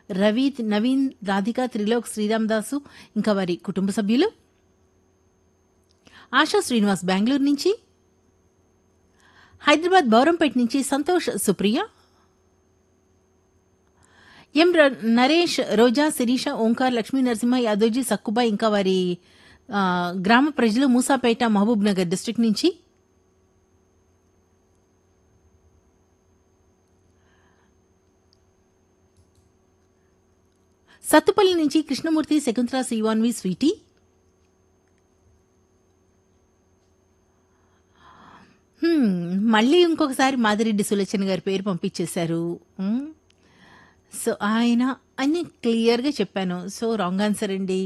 రవి నవీన్ రాధిక త్రిలోక్ శ్రీరామ్ దాసు ఇంకా వారి కుటుంబ సభ్యులు ఆశా శ్రీనివాస్ బెంగళూరు నుంచి హైదరాబాద్ బౌరంపేట నుంచి సంతోష్ సుప్రియ ఎం ర- నరేష్ రోజా శిరీష ఓంకార్ లక్ష్మీ నరసింహ యాదవ్జీ సక్కుబా ఇంకా వారి ఆ, గ్రామ ప్రజలు మూసాపేట మహబూబ్ నగర్ డిస్టిక్ నుంచి సత్తుపల్లి నుంచి కృష్ణమూర్తి శకుంతల శ్రీవాన్వి స్వీటీ హ్మ్, మళ్ళీ ఇంకొకసారి మాదిరెడ్డి సులోచన గారి పేరు పంపించేశారు హ్మ్. సో ఆయన అన్ని క్లియర్గా చెప్పాను సో రాంగ్ ఆన్సర్ అండి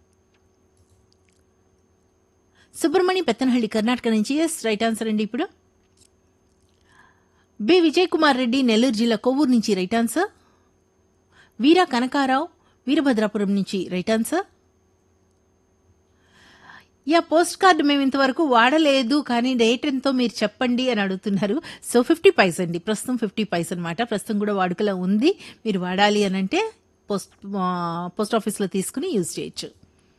సుబ్రహ్మణ్య పెత్తనహಳ್ಳಿ కర్ణాటక నుంచి ఎస్ రైట్ ఆన్సర్ అండి ఇప్పుడు బి విజయ్ కుమార్ రెడ్డి నెల్లూరు జిల్లా కొవ్వూరు నుంచి రైట్ ఆన్సర్ వీరా కనకారావు వీరభద్రాపురం నుంచి right answer yeah post card మేము ఇంతవరకు వాడలేదు కానీ రేట్ ఎంతో మీరు చెప్పండి అని అడుగుతున్నారు సో ఫిఫ్టీ పైస్ అండి ప్రస్తుతం ఫిఫ్టీ పైస్ అనమాట ప్రస్తుతం కూడా వాడుకలో ఉంది మీరు వాడాలి అని అంటే పోస్ట్ ఆ, పోస్ట్ ఆఫీస్లో తీసుకుని యూజ్ చేయొచ్చు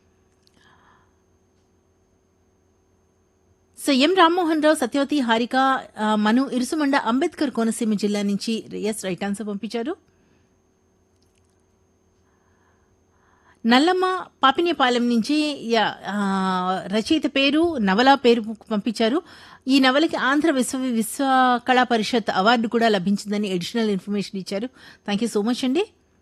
సో ఎం రామ్మోహన్ రావు సత్యవతి హారిక ఆ, మను ఇరుసుమండ అంబేద్కర్ కోనసీమ జిల్లా నుంచి ఎస్ రైట్ ఆన్సర్ పంపించారు నల్లమ్మ పాపినేపాలెం నుంచి యా, ఆ, రచయిత పేరు నవల పేరు పంపించారు ఈ నవలకి ఆంధ్ర విశ్వ విశ్వ కళా పరిషత్ అవార్డు కూడా లభించిందని అడిషనల్ ఇన్ఫర్మేషన్ ఇచ్చారు థ్యాంక్ యూ సో మచ్ అండి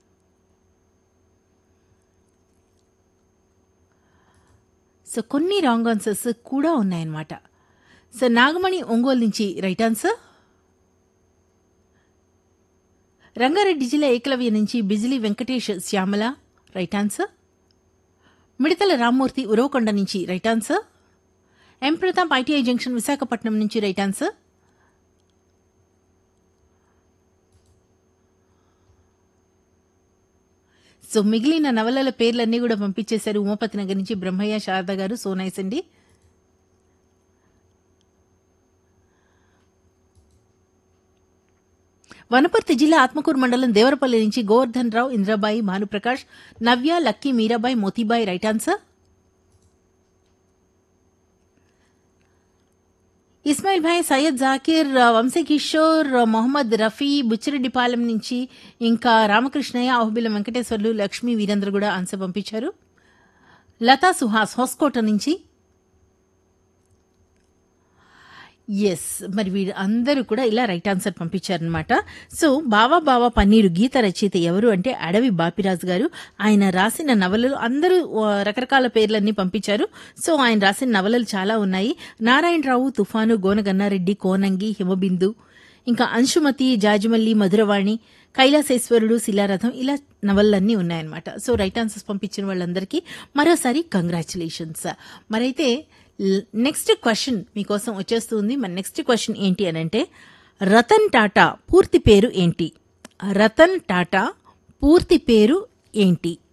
సో కొన్ని రాంగ్ ఆన్సర్స్ కూడా ఉన్నాయన్నమాట సో నాగమణి ఒంగోలు నుంచి రైట్ ఆన్సర్ రంగారెడ్డి జిల్లా ఏకలవ్య నుంచి బిజిలీ వెంకటేష్ శ్యామల రైట్ ఆన్సర్ మిడతల రామ్మూర్తి ఉరవకొండ నుంచి right answer M Pratap ITI junction Visakhapatnam నుంచి రైట్ ఆన్సర్ సో మిగిలిన నవలల పేర్లన్నీ కూడా పంపించేశారు ఉమాపతి నగర్ నుంచి బ్రహ్మయ్య శారద గారు సో నైస్ అండి వనపర్తి జిల్లా ఆత్మకూరు మండలం దేవరపల్లి నుంచి Govardhan Rao Indrabai Bhanuprakash Navya Lucky Meerabai Motibai right answer Ismail Bhai Syed Zakir Vamsi Kishore Mohammed Rafi Buchireddypalem నుంచి ఇంకా రామకృష్ణయ్య అహుబిల వెంకటేశ్వర్లు లక్ష్మీ వీరేంద్ర కూడా ఆన్సర్ పంపించారు లతా సుహాస్ హోస్కోట నుంచి ఎస్ మరి వీరు అందరూ కూడా ఇలా రైట్ ఆన్సర్ పంపించారనమాట సో బావా బావా పన్నీరు గీత రచయిత ఎవరు అంటే అడవి బాపిరాజు గారు ఆయన రాసిన నవలలు అందరూ ఆ, రకరకాల పేర్లన్నీ పంపించారు సో ఆయన రాసిన నవలలు చాలా ఉన్నాయి నారాయణరావు తుఫాను గోనగన్నారెడ్డి కోనంగి హిమబిందు ఇంకా అంశుమతి జాజిమల్లి మధురవాణి కైలాసేశ్వరుడు శిలారథం ఇలా నవలలన్నీ ఉన్నాయన్నమాట సో రైట్ ఆన్సర్స్ పంపించిన వాళ్ళందరికీ మరోసారి కంగ్రాచులేషన్స్ మరైతే నెక్స్ట్ క్వశ్చన్ మీకోసం వచ్చేస్తుంది మన నెక్స్ట్ క్వశ్చన్ ఏంటి అని అంటే రతన్ టాటా పూర్తి పేరు ఏంటి రతన్ టాటా పూర్తి పేరు ఏంటి